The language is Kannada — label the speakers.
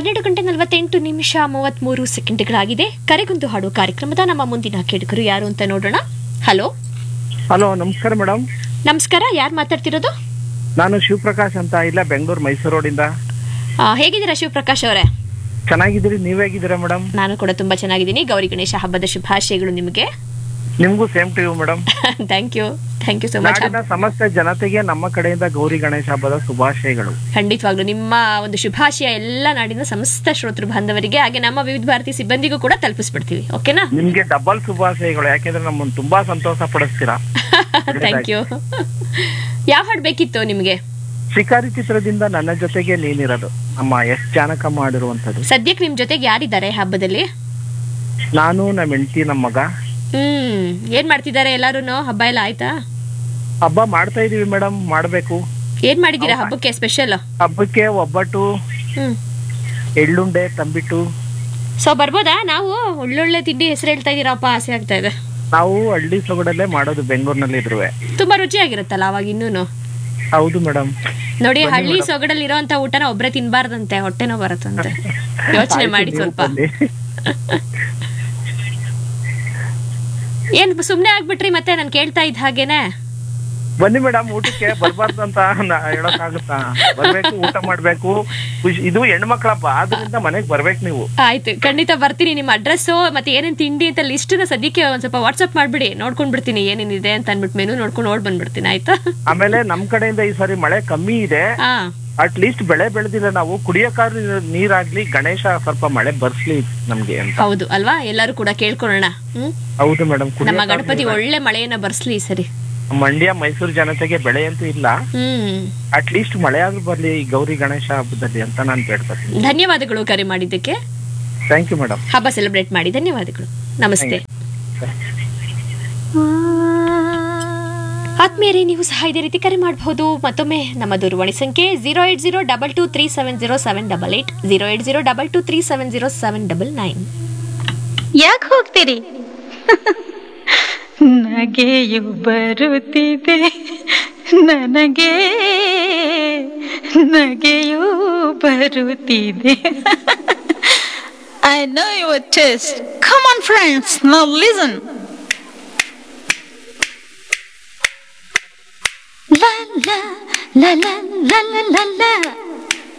Speaker 1: ಹನ್ನೆರಡು ಗಂಟೆ ನಲವತ್ತೆಂಟು ನಿಮಿಷ ಮೂವತ್ಮೂರು ಸೆಕೆಂಡ್ಗಳಾಗಿದೆ ಕರೆಗೊಂದು ಹಾಡು ಕಾರ್ಯಕ್ರಮದ ನಮ್ಮ ಮುಂದಿನ ಕೇಳುಗರು ಯಾರು ಅಂತ ನೋಡೋಣ ಹಲೋ
Speaker 2: ಹಲೋ ನಮಸ್ಕಾರ ಮೇಡಮ್
Speaker 1: ನಮಸ್ಕಾರ ಯಾರು ಮಾತಾಡ್ತಿರೋದು
Speaker 2: ನಾನು ಶಿವಪ್ರಕಾಶ್ ಅಂತ ಇಲ್ಲ ಬೆಂಗಳೂರು ಮೈಸೂರು ರೋಡಿಂದ
Speaker 1: ಆ, ಹೇಗಿದ್ದೀರಾ ಶಿವಪ್ರಕಾಶ್ ಅವರೇ
Speaker 2: ಚೆನ್ನಾಗಿದ್ದೀರಿ ನೀವ್ ಹೇಗಿದ್ದೀರಾ ಮೇಡಮ್
Speaker 1: ನಾನು ಕೂಡ ತುಂಬಾ ಚೆನ್ನಾಗಿದ್ದೀನಿ ಗೌರಿ ಗಣೇಶ ಹಬ್ಬದ ಶುಭಾಶಯಗಳು ನಿಮಗೆ
Speaker 2: ನಿಮ್ಗೂ same to you madam
Speaker 1: thank you thank you so much
Speaker 2: ನಾಡಿನ ಸಮಸ್ತ ಜನತೆಗೆ ನಮ್ಮ ಕಡೆಯಿಂದ ಗೌರಿ ಗಣೇಶ ಹಬ್ಬದ ಶುಭಾಶಯಗಳು
Speaker 1: ಖಂಡಿತವಾಗ್ಲೂ ನಿಮ್ಮ ಒಂದು ಶುಭಾಶಯ ಎಲ್ಲ ನಾಡಿನ ಸಮಸ್ತ ಶ್ರೋತೃ ಬಾಂಧವರಿಗೆ ಹಾಗೆ ನಮ್ಮ ವಿವಿಧ ಭಾರತಿ ಸಿಬ್ಬಂದಿಗೂ ಕೂಡ ತಲುಪಿಸ್ಬಿಡ್ತೀವಿ ಓಕೆನಾ
Speaker 2: ನಿಮ್ಗೆ ಡಬಲ್ ಶುಭಾಶಯಗಳು ಯಾಕೆಂದ್ರೆ ನಮ್ಮನ್ನು ತುಂಬಾ ಸಂತೋಷ ಪಡಿಸ್ತೀರಾ
Speaker 1: ಥ್ಯಾಂಕ್ ಯು ಯಾವ ಹಾಡು ಬೇಕಿತ್ತು ನಿಮಗೆ
Speaker 2: ಶಿಕಾರಿ ಚಿತ್ರದಿಂದ ನನ್ನ ಜೊತೆಗೆ ನೀನಿರೋದು ನಮ್ಮ ಎಸ್ ಜಾನಕ ಮಾಡಿರುವಂತದ್ದು
Speaker 1: ಸದ್ಯಕ್ಕೆ ನಿಮ್ ಜೊತೆಗೆ ಯಾರಿದ್ದಾರೆ ಹಬ್ಬದಲ್ಲಿ
Speaker 2: ನಾನು ನಮ್ಮ ಹೆಂಡತಿ ನಮ್ಮ ಮಗ
Speaker 1: ಹ್ಮ್ ಏನ್ ಮಾಡ್ತಿದ್ದಾರೆ ಎಲ್ಲಾರು ಹಬ್ಬ ಎಲ್ಲ ಆಯ್ತಾ
Speaker 2: ಹಬ್ಬ ಮಾಡ್ತಾ ಇದೀವಿ ಮೇಡಮ್ ಮಾಡ್ಬೇಕು
Speaker 1: ಏನ್ ಮಾಡಿದೀರಾ ಹಬ್ಬಕ್ಕೆ ಸ್ಪೆಷಲ್
Speaker 2: ಹಬ್ಬಕ್ಕೆ ಒಬ್ಬಟ್ಟು
Speaker 1: ಹ್ಮ್
Speaker 2: ಎಳ್ಳುಂಡೆ ತಂಬಿಟ್ಟು
Speaker 1: ಸೊ ಬರ್ಬೋದಾ ನಾವು ಒಳ್ಳೊಳ್ಳೆ ತಿಂಡಿ ಹೆಸರು ಹೇಳ್ತಾ ಇದೀರಪ್ಪ ಆಸೆ ಆಗ್ತಾ ಇದೆ
Speaker 2: ನಾವು ಹಳ್ಳಿ ಸೊಗಡಲ್ಲೇ ಮಾಡೋದು ಬೆಂಗಳೂರಿನಲ್ಲಿ ಇದ್ರುವೆ
Speaker 1: ತುಂಬಾ ರುಚಿಯಾಗಿರುತ್ತಲ್ಲ ಅವಾಗ ಇನ್ನೂನು
Speaker 2: ಹೌದು ಮೇಡಮ್
Speaker 1: ನೋಡಿ ಹಳ್ಳಿ ಸೊಗಡಲ್ಲಿ ಇರೋಂತ ಊಟನ ಒಬ್ರೆ ತಿನ್ಬಾರ್ದಂತೆ ಹೊಟ್ಟೆನೋ ಬರುತ್ತಂತೆ ಯೋಚನೆ ಮಾಡಿ ಸ್ವಲ್ಪ ಏನ್ ಸುಮ್ನೆ ಆಗ್ಬಿಟ್ರಿ ಮತ್ತೆ ನಾನು ಕೇಳ್ತಾ ಇದ್ದ ಹಾಗೇನೆ
Speaker 2: ಬನ್ನಿ ಮೇಡಮ್ ಊಟಕ್ಕೆ ಬರ್ಬಾರ್ದು ಅಂತ ನಾ ಹೇಳಕ್ಕಾಗುತ್ತಾ ಬರ್ಬೇಕು ಊಟ ಮಾಡ್ಬೇಕು ಖುಷಿ ಇದು ಹೆಣ್ಮಕ್ಳ ಹಬ್ಬ ಆದ್ರಿಂದ ಮನೆಗ್ ಬರ್ಬೇಕು ನೀವು
Speaker 1: ಆಯ್ತು ಖಂಡಿತ ಬರ್ತೀನಿ ನಿಮ್ಮ ಅಡ್ರೆಸ್ಸು ಮತ್ತೆ ಏನೇನ್ ತಿಂಡಿ ಅಂತ ಲಿಸ್ಟ್ ಸದ್ಯಕ್ಕೆ ಒಂದ್ ಸ್ವಲ್ಪ ವಾಟ್ಸ್ಆಪ್ ಮಾಡ್ಬಿಡಿ ನೋಡ್ಕೊಂಡ್ ಬಿಡ್ತೀನಿ ಏನೇನಿದೆ ಅಂತ ಅನ್ಬಿಟ್ಟು ಮೆನು ನೋಡ್ಕೊಂಡು ನೋಡ್ ಬಂದ್ಬಿಡ್ತೀನಿ ಆಯ್ತಾ
Speaker 2: ಆಮೇಲೆ ನಮ್ ಕಡೆಯಿಂದ ಈ ಸಾರಿ ಮಳೆ ಕಮ್ಮಿ ಇದೆ
Speaker 1: ಹಾ
Speaker 2: ಅಟ್ ಲೀಸ್ಟ್ ಬೆಳೆ ಬೆಳೆದಿಲ್ಲ ನಾವು ಕುಡಿಯಕ್ಕಾದ್ರೂ ನೀರಾಗ್ಲಿ ಗಣೇಶ ಸ್ವಲ್ಪ ಮಳೆ ಬರ್ಸ್ಲಿ ನಮ್ಗೆ ಅಂತ
Speaker 1: ಹೌದು ಅಲ್ವಾ ಎಲ್ಲರೂ ಕೂಡ ಕೇಳ್ಕೊಳ್ಳೋಣ ಹ್ಮ್
Speaker 2: ಹೌದು ಮೇಡಮ್
Speaker 1: ನಮ್ಮ ಗಣಪತಿ ಒಳ್ಳೆ ಮಳೆಯನ್ನ ಬರ್ಸ್ಲಿ ಈ ಸರಿ
Speaker 2: ಮಂಡ್ಯ ಮೈಸೂರು ಜನತೆಗೆ ಬೆಳೆ ಅಂತೂ ಇಲ್ಲ
Speaker 1: ಹ್ಮ್
Speaker 2: ಅಟ್ ಲೀಸ್ಟ್ ಮಳೆ ಆದ್ರೂ ಬರ್ಲಿ ಈ ಗೌರಿ ಗಣೇಶ ಹಬ್ಬದಲ್ಲಿ ಅಂತ ನಾನು ಕೇಳ್ಕೊತೀನಿ
Speaker 1: ಧನ್ಯವಾದಗಳು ಕರೆ ಮಾಡಿದ್ದಕ್ಕೆ
Speaker 2: ಥ್ಯಾಂಕ್ ಯು ಮೇಡಮ್
Speaker 1: ಹಬ್ಬ ಸೆಲೆಬ್ರೇಟ್ ಮಾಡಿ ಧನ್ಯವಾದಗಳು ನಮಸ್ತೆ ಆತ್ಮೀಯರೇ ನೀವು ಸಹ ಇದೇ ರೀತಿ ಕರೆ ಮಾಡಬಹುದು ಮತ್ತೊಮ್ಮೆ ನಮ್ಮ ದೂರವಾಣಿ ಸಂಖ್ಯೆ zero eight zero double two three seven zero seven double eight zero eight zero double two three seven zero seven double nine
Speaker 3: ಯಾಕೆ ಹೋಗ್ತೀರಿ ನಗೆಯು ಬರುತ್ತಿದೆ ನನಗೆ ನಗೆಯು ಬರುತ್ತಿದೆ I know your taste. Come on, friends, now listen. La la la la la la la la.